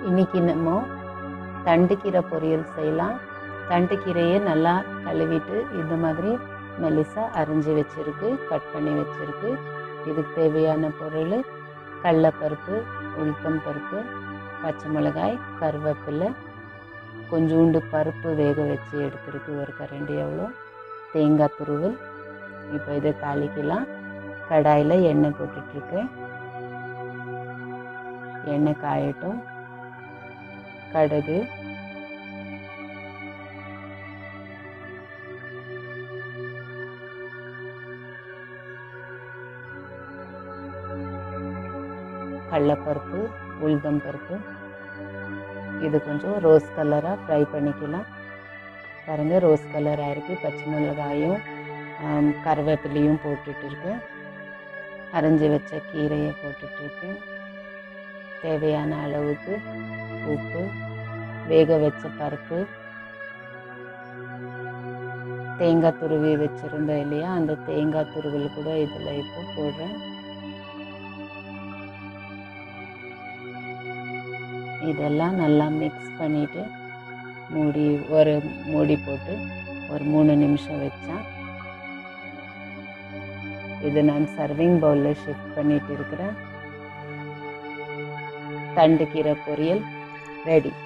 இன்னைக்கு நம்ம தண்டுக்கீரை பொரியல் செய்யலாம் தண்டுக்கீரையை நல்லா கழுவிட்டு இந்த மாதிரி மெலிசா அரிஞ்சு வச்சிருக்கு கட் பண்ணி வச்சிருக்கு இதுக்கு தேவையான பொருள் கடலப்பருப்பு உளுத்தம் பருப்பு பச்சை மிளகாய் கருவேப்பிலை கொஞ்சோண்டு பருப்பு வேக வச்சு எடுத்துருக்கு ஒரு கரண்டி எவ்வளோ தேங்காய் துருவல் இப்போ இதை தாளிக்கலாம் கடாயில் எண்ணெய் போட்டுட்ருக்கேன் எண்ணெய் காயட்டும் கடுகு கடலப்பருப்பு உளுத்தம் பருப்பு இது கொஞ்சம் ரோஸ் கலராக ஃப்ரை பண்ணிக்கலாம் பாருங்கள் ரோஸ் கலராக இருக்குது பச்சை மிளகாயும் ஆம், கருவேப்பிலையும் போட்டுட்டு இருக்கேன் அரைஞ்சி வச்ச கீரையை போட்டுட்ருக்கேன் தேவையான அளவுக்கு உப்பு வேக வச்ச பருப்பு தேங்காய் துருவி வச்சுருந்தோம் இல்லையா அந்த தேங்காய் துருவல் கூட இதில் இப்போ போடுறேன் இதெல்லாம் நல்லா மிக்ஸ் பண்ணிவிட்டு மூடி ஒரு மூடி போட்டு ஒரு மூணு நிமிஷம் வச்சா இது நான் சர்விங் பவுலில் ஷிஃப்ட் பண்ணிட்டு இருக்கிறேன் தண்டு கீரை பொரியல் ரெடி